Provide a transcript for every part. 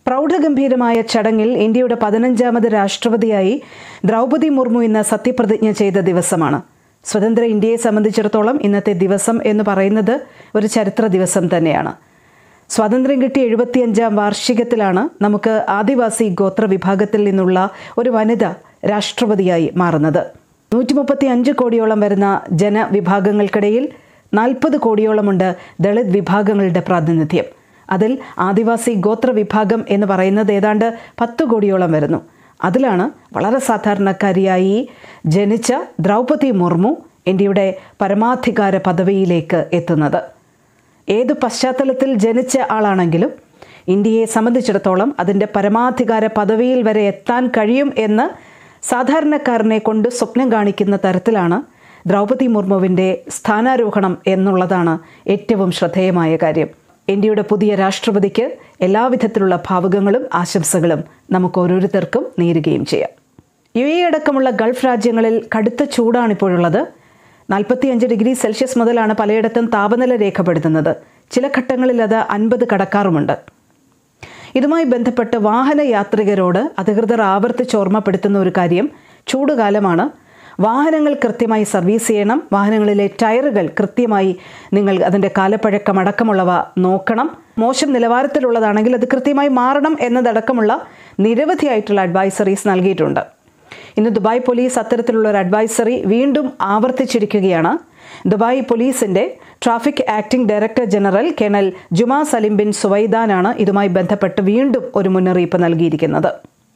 പ്രൗഢഗംഭീരമായ ചടങ്ങിൽ ഇന്ത്യയുടെ പതിനഞ്ചാമത് രാഷ്ട്രപതിയായി ദ്രൗപദി മുർമു ഇന്ന് സത്യപ്രതിജ്ഞ ചെയ്ത ദിവസമാണ് സ്വതന്ത്ര ഇന്ത്യയെ സംബന്ധിച്ചിടത്തോളം ഇന്നത്തെ ദിവസം എന്ന് പറയുന്നത് ഒരു ചരിത്ര ദിവസം തന്നെയാണ് സ്വാതന്ത്ര്യം കിട്ടിയ എഴുപത്തിയഞ്ചാം വാർഷികത്തിലാണ് നമുക്ക് ആദിവാസി ഗോത്ര വിഭാഗത്തിൽ നിന്നുള്ള ഒരു വനിത രാഷ്ട്രപതിയായി മാറുന്നത് നൂറ്റി മുപ്പത്തി അഞ്ച് കോടിയോളം വരുന്ന ജനവിഭാഗങ്ങൾക്കിടയിൽ നാൽപ്പത് കോടിയോളമുണ്ട് ദളിത് വിഭാഗങ്ങളുടെ പ്രാതിനിധ്യം അതിൽ ആദിവാസി ഗോത്ര വിഭാഗം എന്ന് പറയുന്നത് ഏതാണ്ട് പത്ത് കോടിയോളം വരുന്നു അതിലാണ് വളരെ സാധാരണക്കാരിയായി ജനിച്ച ദ്രൗപദി മുർമു ഇന്ത്യയുടെ പരമാധികാര പദവിയിലേക്ക് എത്തുന്നത് ഏതു പശ്ചാത്തലത്തിൽ ജനിച്ച ആളാണെങ്കിലും ഇന്ത്യയെ സംബന്ധിച്ചിടത്തോളം അതിൻ്റെ പരമാധികാര പദവിയിൽ വരെ എത്താൻ കഴിയും എന്ന് സാധാരണക്കാരനെ കൊണ്ട് സ്വപ്നം കാണിക്കുന്ന തരത്തിലാണ് ദ്രൗപദി മുർമുവിൻ്റെ സ്ഥാനാരോഹണം എന്നുള്ളതാണ് ഏറ്റവും ശ്രദ്ധേയമായ കാര്യം ഇന്ത്യയുടെ പുതിയ രാഷ്ട്രപതിക്ക് എല്ലാവിധത്തിലുള്ള ഭാവുകങ്ങളും ആശംസകളും നമുക്ക് ഓരോരുത്തർക്കും നേരുകയും ചെയ്യാം യു എ അടക്കമുള്ള ഗൾഫ് രാജ്യങ്ങളിൽ കടുത്ത ചൂടാണിപ്പോഴുള്ളത് നാൽപ്പത്തിയഞ്ച് ഡിഗ്രി സെൽഷ്യസ് മുതലാണ് പലയിടത്തും താപനില രേഖപ്പെടുത്തുന്നത് ചില ഘട്ടങ്ങളിൽ അത് അൻപത് കടക്കാറുമുണ്ട് ഇതുമായി ബന്ധപ്പെട്ട് വാഹന യാത്രികരോട് അധികൃതർ ആവർത്തിച്ച് ഓർമ്മപ്പെടുത്തുന്ന ഒരു കാര്യം ചൂടുകാലമാണ് വാഹനങ്ങൾ കൃത്യമായി സർവീസ് ചെയ്യണം വാഹനങ്ങളിലെ ടയറുകൾ കൃത്യമായി നിങ്ങൾ അതിൻ്റെ കാലപ്പഴക്കം അടക്കമുള്ളവ നോക്കണം മോശം നിലവാരത്തിലുള്ളതാണെങ്കിൽ അത് കൃത്യമായി മാറണം എന്നതടക്കമുള്ള നിരവധിയായിട്ടുള്ള അഡ്വൈസറീസ് നൽകിയിട്ടുണ്ട് ഇന്ന് ദുബായ് പോലീസ് അത്തരത്തിലുള്ള ഒരു അഡ്വൈസറി വീണ്ടും ആവർത്തിച്ചിരിക്കുകയാണ് ദുബായ് പോലീസിന്റെ traffic acting director general colonel Juma Salim bin സുവൈദാനാണ് ഇതുമായി ബന്ധപ്പെട്ട് വീണ്ടും ഒരു മുന്നറിയിപ്പ് നൽകിയിരിക്കുന്നത്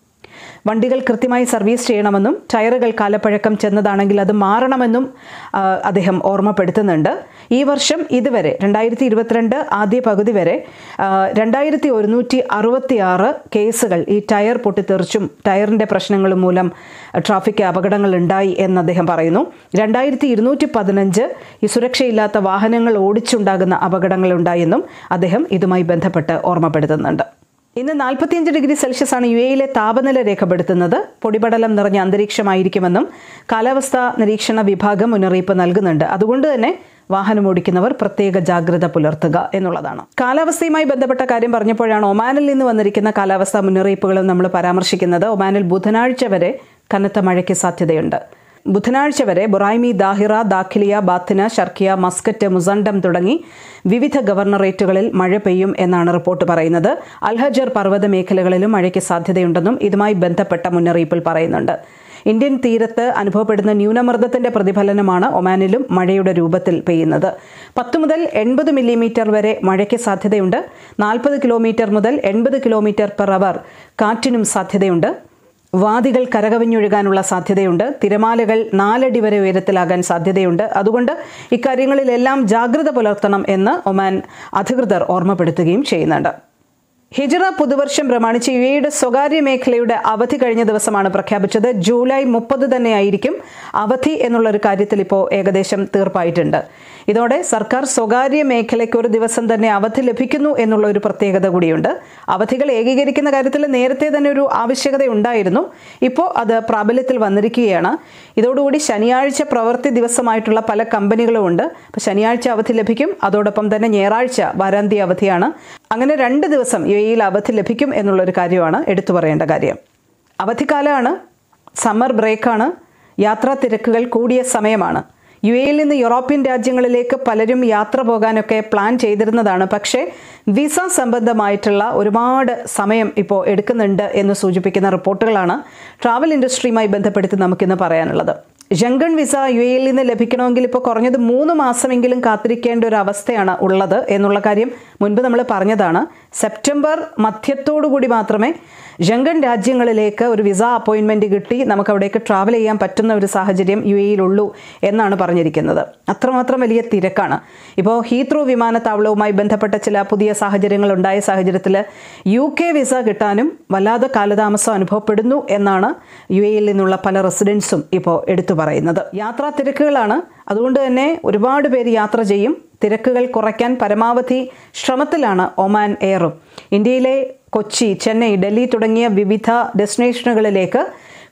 വണ്ടികൾ കൃത്യമായി സർവീസ് ചെയ്യണമെന്നും ടയറുകൾ കാലപ്പഴക്കം ചെന്നതാണെങ്കിൽ അത് മാറണമെന്നും ആ, അദ്ദേഹം ഓർമ്മപ്പെടുത്തുന്നുണ്ട് ഈ വർഷം ഇതുവരെ രണ്ടായിരത്തി ഇരുപത്തിരണ്ട് ആദ്യ പകുതി വരെ ആ, രണ്ടായിരത്തി ഒരുന്നൂറ്റി അറുപത്തി ആറ് കേസുകൾ ഈ ടയർ പൊട്ടിത്തെറിച്ചും ടയറിൻ്റെ പ്രശ്നങ്ങളും മൂലം ട്രാഫിക് അപകടങ്ങൾ ഉണ്ടായി എന്ന് അദ്ദേഹം പറയുന്നു രണ്ടായിരത്തി ഇരുന്നൂറ്റി പതിനഞ്ച് ഈ സുരക്ഷയില്ലാത്ത വാഹനങ്ങൾ ഓടിച്ചുണ്ടാകുന്ന അപകടങ്ങൾ ഉണ്ടായെന്നും അദ്ദേഹം ഇതുമായി ബന്ധപ്പെട്ട് ഓർമ്മപ്പെടുത്തുന്നുണ്ട് ഇന്ന് നാൽപ്പത്തിയഞ്ച് ഡിഗ്രി സെൽഷ്യസ് ആണ് യു എയിലെ താപനില രേഖപ്പെടുത്തുന്നത് പൊടിപടലം നിറഞ്ഞ അന്തരീക്ഷമായിരിക്കുമെന്നും കാലാവസ്ഥാ നിരീക്ഷണ വിഭാഗം മുന്നറിയിപ്പ് നൽകുന്നുണ്ട് അതുകൊണ്ട് തന്നെ വാഹനം ഓടിക്കുന്നവർ പ്രത്യേക ജാഗ്രത പുലർത്തുക എന്നുള്ളതാണ് കാലാവസ്ഥയുമായി ബന്ധപ്പെട്ട കാര്യം പറഞ്ഞപ്പോഴാണ് ഒമാനിൽ നിന്ന് വന്നിരിക്കുന്ന കാലാവസ്ഥാ മുന്നറിയിപ്പുകളും നമ്മൾ പരാമർശിക്കുന്നത് ഒമാനിൽ ബുധനാഴ്ച വരെ കനത്ത മഴയ്ക്ക് സാധ്യതയുണ്ട് ബുധനാഴ്ച വരെ Buraimi Dhahira Dakhiliya Batina Sharqiya Muscat Musandam തുടങ്ങി വിവിധ ഗവർണറേറ്റുകളിൽ മഴ പെയ്യും എന്നാണ് റിപ്പോർട്ട് പറയുന്നത് അൽഹജർ പർവ്വത മേഖലകളിലും മഴയ്ക്ക് സാധ്യതയുണ്ടെന്നും ഇതുമായി ബന്ധപ്പെട്ട മുന്നറിയിപ്പിൽ പറയുന്നുണ്ട് ഇന്ത്യൻ തീരത്ത് അനുഭവപ്പെടുന്ന ന്യൂനമർദ്ദത്തിന്റെ പ്രതിഫലനമാണ് ഒമാനിലും മഴയുടെ രൂപത്തിൽ പെയ്യുന്നത് പത്ത് മുതൽ എൺപത് മില്ലിമീറ്റർ വരെ മഴയ്ക്ക് സാധ്യതയുണ്ട് നാൽപ്പത് കിലോമീറ്റർ മുതൽ എൺപത് കിലോമീറ്റർ പെർ അവർ കാറ്റിനും സാധ്യതയുണ്ട് വാദികൾ കരകവിഞ്ഞൊഴുകാനുള്ള സാധ്യതയുണ്ട് തിരമാലകൾ നാലടി വരെ ഉയരത്തിലാകാൻ സാധ്യതയുണ്ട് അതുകൊണ്ട് ഇക്കാര്യങ്ങളിലെല്ലാം ജാഗ്രത പുലർത്തണം എന്ന് ഒമാൻ അധികൃതർ ഓർമ്മപ്പെടുത്തുകയും ചെയ്യുന്നുണ്ട് ഹിജറ പുതുവർഷം പ്രമാണിച്ച് യു എയുടെ സ്വകാര്യ മേഖലയുടെ അവധി കഴിഞ്ഞ ദിവസമാണ് പ്രഖ്യാപിച്ചത് ജൂലൈ മുപ്പത് തന്നെയായിരിക്കും അവധി എന്നുള്ള ഒരു കാര്യത്തിൽ ഇപ്പോൾ ഏകദേശം തീർപ്പായിട്ടുണ്ട് ഇതോടെ സർക്കാർ സ്വകാര്യ മേഖലയ്ക്ക് ഒരു ദിവസം തന്നെ അവധി ലഭിക്കുന്നു എന്നുള്ള ഒരു പ്രത്യേകത കൂടിയുണ്ട് അവധികൾ ഏകീകരിക്കുന്ന കാര്യത്തിൽ നേരത്തെ തന്നെ ഒരു ആവശ്യകത ഉണ്ടായിരുന്നു ഇപ്പോൾ അത് പ്രാബല്യത്തിൽ വന്നിരിക്കുകയാണ് ഇതോടുകൂടി ശനിയാഴ്ച പ്രവൃത്തി ദിവസമായിട്ടുള്ള പല കമ്പനികളും ഉണ്ട് അപ്പോൾ ശനിയാഴ്ച അവധി ലഭിക്കും അതോടൊപ്പം തന്നെ ഞായറാഴ്ച വാരാന്ത്യ അവധിയാണ് അങ്ങനെ രണ്ട് ദിവസം യു എയിൽ അവധി ലഭിക്കും എന്നുള്ളൊരു കാര്യമാണ് എടുത്തു പറയേണ്ട കാര്യം അവധിക്കാലമാണ് സമ്മർ ബ്രേക്കാണ് യാത്രാ തിരക്കുകൾ കൂടിയ സമയമാണ് യു എയിൽ നിന്ന് യൂറോപ്യൻ രാജ്യങ്ങളിലേക്ക് പലരും യാത്ര പോകാനൊക്കെ പ്ലാൻ ചെയ്തിരുന്നതാണ് പക്ഷേ വിസ സംബന്ധമായിട്ടുള്ള ഒരുപാട് സമയം ഇപ്പോൾ എടുക്കുന്നുണ്ട് എന്ന് സൂചിപ്പിക്കുന്ന റിപ്പോർട്ടുകളാണ് ട്രാവൽ ഇൻഡസ്ട്രിയുമായി ബന്ധപ്പെടുത്തി നമുക്കിന്ന് പറയാനുള്ളത് ജങ്കൺ വിസ യു എയിൽ നിന്ന് ലഭിക്കണമെങ്കിൽ ഇപ്പോൾ കുറഞ്ഞത് മൂന്ന് മാസമെങ്കിലും കാത്തിരിക്കേണ്ട ഒരു അവസ്ഥയാണ് ഉള്ളത് എന്നുള്ള കാര്യം മുൻപ് നമ്മൾ പറഞ്ഞതാണ് സെപ്റ്റംബർ മധ്യത്തോടു കൂടി മാത്രമേ ജങ്കൺ രാജ്യങ്ങളിലേക്ക് ഒരു വിസ അപ്പോയിൻമെൻറ്റ് കിട്ടി നമുക്ക് അവിടേക്ക് ട്രാവൽ ചെയ്യാൻ പറ്റുന്ന ഒരു സാഹചര്യം യു എയിലുള്ളൂ എന്നാണ് പറഞ്ഞിരിക്കുന്നത് അത്രമാത്രം വലിയ തിരക്കാണ് ഇപ്പോൾ ഹീത്രൂ വിമാനത്താവളവുമായി ബന്ധപ്പെട്ട ചില പുതിയ സാഹചര്യങ്ങൾ ഉണ്ടായ സാഹചര്യത്തിൽ യു കെ വിസ കിട്ടാനും വല്ലാതെ കാലതാമസം അനുഭവപ്പെടുന്നു എന്നാണ് യു എയിൽ നിന്നുള്ള പല റെസിഡൻസും ഇപ്പോൾ എടുത്തു പറയുന്നത് യാത്രാ തിരക്കുകളാണ് അതുകൊണ്ട് തന്നെ ഒരുപാട് പേര് യാത്ര ചെയ്യും തിരക്കുകൾ കുറയ്ക്കാൻ പരമാവധി ശ്രമത്തിലാണ് ഒമാൻ എയറും ഇന്ത്യയിലെ കൊച്ചി ചെന്നൈ ഡൽഹി തുടങ്ങിയ വിവിധ ഡെസ്റ്റിനേഷനുകളിലേക്ക്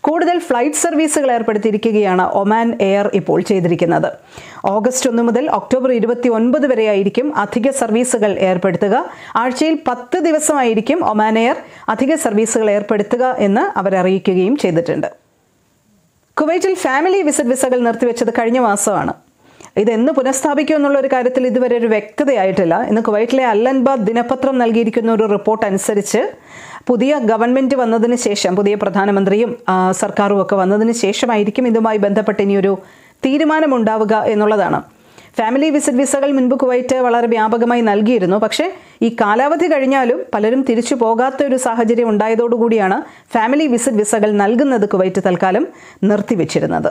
കൂടുതൽ ഫ്ലൈറ്റ് സർവീസുകൾ ഏർപ്പെടുത്തിയിരിക്കുകയാണ് ഒമാൻ എയർ ഇപ്പോൾ ചെയ്തിരിക്കുന്നത് ഓഗസ്റ്റ് ഒന്ന് മുതൽ ഒക്ടോബർ ഇരുപത്തി ഒൻപത് വരെയായിരിക്കും അധിക സർവീസുകൾ ഏർപ്പെടുത്തുക ആഴ്ചയിൽ പത്ത് ദിവസമായിരിക്കും ഒമാൻ എയർ അധിക സർവീസുകൾ ഏർപ്പെടുത്തുക എന്ന് അവർ അറിയിക്കുകയും ചെയ്തിട്ടുണ്ട് കുവൈറ്റിൽ ഫാമിലി വിസിറ്റ് വിസകൾ നിർത്തിവെച്ചത് കഴിഞ്ഞ മാസമാണ് ഇതെന്ന് പുനഃസ്ഥാപിക്കും എന്നുള്ള ഒരു കാര്യത്തിൽ ഇതുവരെ ഒരു വ്യക്തതയായിട്ടില്ല ഇന്ന് കുവൈറ്റിലെ അല്ലൻബാദ് ദിനപത്രം നൽകിയിരിക്കുന്ന ഒരു റിപ്പോർട്ട് അനുസരിച്ച് പുതിയ ഗവൺമെന്റ് വന്നതിന് ശേഷം പുതിയ പ്രധാനമന്ത്രിയും ആ, സർക്കാരും ഒക്കെ വന്നതിന് ശേഷമായിരിക്കും ഇതുമായി ബന്ധപ്പെട്ട് ഇനിയൊരു തീരുമാനമുണ്ടാവുക എന്നുള്ളതാണ് ഫാമിലി വിസിറ്റ് വിസകൾ മുൻപ് കുവൈറ്റ് വളരെ വ്യാപകമായി നൽകിയിരുന്നു പക്ഷേ ഈ കാലാവധി കഴിഞ്ഞാലും പലരും തിരിച്ചു പോകാത്ത ഒരു സാഹചര്യം ഉണ്ടായതോടുകൂടിയാണ് ഫാമിലി വിസിറ്റ് വിസകൾ നൽകുന്നത് കുവൈറ്റ് തൽക്കാലം നിർത്തിവെച്ചിരുന്നത്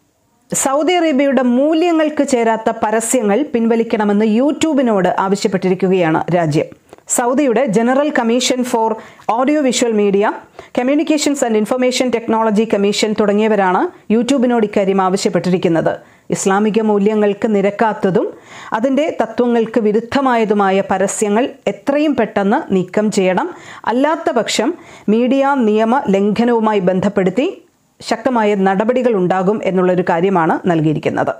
സൗദി അറേബ്യയുടെ മൂല്യങ്ങൾക്ക് ചേരാത്ത പരസ്യങ്ങൾ പിൻവലിക്കണമെന്ന് യൂട്യൂബിനോട് ആവശ്യപ്പെട്ടിരിക്കുകയാണ് രാജ്യം സൗദിയുടെ general commission for audio visual media communications and information technology commission തുടങ്ങിയവരാണ് യൂട്യൂബിനോട് ഇക്കാര്യം ആവശ്യപ്പെട്ടിരിക്കുന്നത് ഇസ്ലാമിക മൂല്യങ്ങൾക്ക് നിരക്കാത്തതും അതിൻ്റെ തത്വങ്ങൾക്ക് വിരുദ്ധമായതുമായ പരസ്യങ്ങൾ എത്രയും പെട്ടെന്ന് നീക്കം ചെയ്യണം അല്ലാത്ത പക്ഷം മീഡിയ നിയമ ലംഘനവുമായി ബന്ധപ്പെടുത്തി ശക്തമായ നടപടികൾ ഉണ്ടാകും എന്നുള്ളൊരു കാര്യമാണ് നൽകിയിരിക്കുന്നത്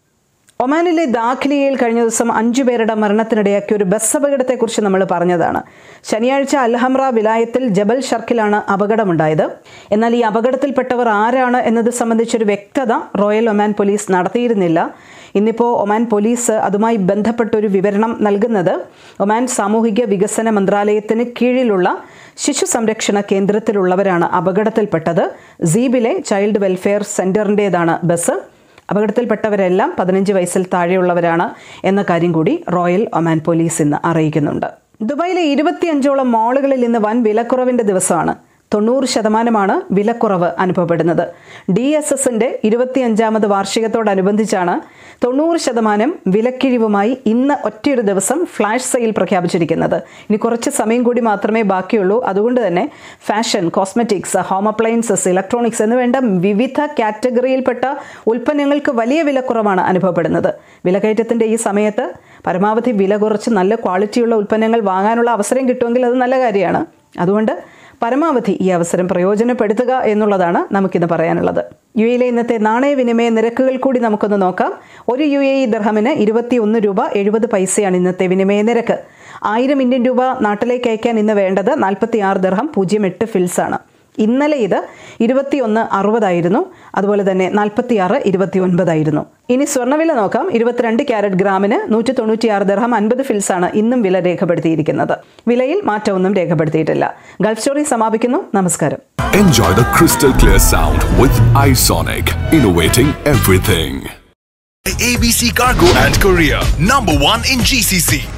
ഒമാനിലെ ദാഖിലിയയിൽ കഴിഞ്ഞ ദിവസം അഞ്ചു പേരുടെ മരണത്തിനിടയാക്കിയ ഒരു ബസ് അപകടത്തെക്കുറിച്ച് നമ്മൾ പറഞ്ഞതാണ് ശനിയാഴ്ച അൽഹംറ വിലായത്തിൽ ജബൽ ഷർക്കിലാണ് അപകടമുണ്ടായത് എന്നാൽ ഈ അപകടത്തിൽപ്പെട്ടവർ ആരാണ് എന്നത് സംബന്ധിച്ചൊരു വ്യക്തത റോയൽ ഒമാൻ പോലീസ് നടത്തിയിരുന്നില്ല ഇന്നിപ്പോൾ ഒമാൻ പോലീസ് അതുമായി ബന്ധപ്പെട്ടൊരു വിവരണം നൽകുന്നത് ഒമാൻ സാമൂഹിക വികസന മന്ത്രാലയത്തിന് കീഴിലുള്ള ശിശു സംരക്ഷണ കേന്ദ്രത്തിലുള്ളവരാണ് അപകടത്തിൽപ്പെട്ടത് സീബിലെ ചൈൽഡ് വെൽഫെയർ സെന്ററിൻ്റേതാണ് ബസ് അപകടത്തിൽപ്പെട്ടവരെല്ലാം പതിനഞ്ച് വയസ്സിൽ താഴെയുള്ളവരാണ് എന്ന കാര്യം കൂടി റോയൽ ഒമാൻ പോലീസ് ഇന്ന് അറിയിക്കുന്നുണ്ട് ദുബായിലെ ഇരുപത്തിയഞ്ചോളം മാളുകളിൽ ഇന്ന് വൻ വിലക്കുറവിന്റെ ദിവസമാണ് തൊണ്ണൂറ് ശതമാനമാണ് വിലക്കുറവ് അനുഭവപ്പെടുന്നത് ഡി എസ് എസിന്റെ ഇരുപത്തിയഞ്ചാമത് വാർഷികത്തോടനുബന്ധിച്ചാണ് തൊണ്ണൂറ് ശതമാനം വിലക്കിഴിവുമായി ഇന്ന് ഒറ്റയൊരു ദിവസം ഫ്ലാഷ് സെയിൽ പ്രഖ്യാപിച്ചിരിക്കുന്നത് ഇനി കുറച്ച് സമയം കൂടി മാത്രമേ ബാക്കിയുള്ളൂ അതുകൊണ്ട് തന്നെ fashion cosmetics home appliances electronics എന്ന് വേണ്ട വിവിധ കാറ്റഗറിയിൽപ്പെട്ട ഉൽപ്പന്നങ്ങൾക്ക് വലിയ വിലക്കുറവാണ് അനുഭവപ്പെടുന്നത് വിലക്കയറ്റത്തിന്റെ ഈ സമയത്ത് പരമാവധി വില കുറച്ച് നല്ല ക്വാളിറ്റിയുള്ള ഉൽപ്പന്നങ്ങൾ വാങ്ങാനുള്ള അവസരം കിട്ടുമെങ്കിൽ അത് നല്ല കാര്യമാണ് അതുകൊണ്ട് പരമാവധി ഈ അവസരം പ്രയോജനപ്പെടുത്തുക എന്നുള്ളതാണ് നമുക്കിന്ന് പറയാനുള്ളത് യു എയിലെ ഇന്നത്തെ നാണയവിനിമയ നിരക്കുകൾ കൂടി നമുക്കൊന്ന് നോക്കാം ഒരു യു എ ഇ ദർഹമിന് ഇരുപത്തി ഒന്ന് രൂപ എഴുപത് പൈസയാണ് ഇന്നത്തെ വിനിമയ നിരക്ക് ആയിരം ഇന്ത്യൻ രൂപ നാട്ടിലേക്ക് അയക്കാൻ ഇന്ന് വേണ്ടത് നാൽപ്പത്തി ആറ് ദർഹം പൂജ്യം എട്ട് ഫിൽസ് ആണ് ഇന്നലെ ഇത് ഇരുപത്തിയൊന്ന് അറുപതായിരുന്നു അതുപോലെ തന്നെ നാൽപ്പത്തിയാറ് ഇരുപത്തി ഒൻപതായിരുന്നു ഇനി സ്വർണ്ണവില നോക്കാം ഇരുപത്തിരണ്ട് ക്യാരറ്റ് ഗ്രാമിന് നൂറ്റി തൊണ്ണൂറ്റിയാറ് ദർഹം അൻപത് ഫിൽസാണ് ഇന്നും വില രേഖപ്പെടുത്തിയിരിക്കുന്നത് വിലയിൽ മാറ്റമൊന്നും രേഖപ്പെടുത്തിയിട്ടില്ല ഗൾഫ് സ്റ്റോറി സമാപിക്കുന്നു നമസ്കാരം Enjoy the crystal clear sound with iSonic, innovating everything. ABC Cargo and Korea, number one in GCC.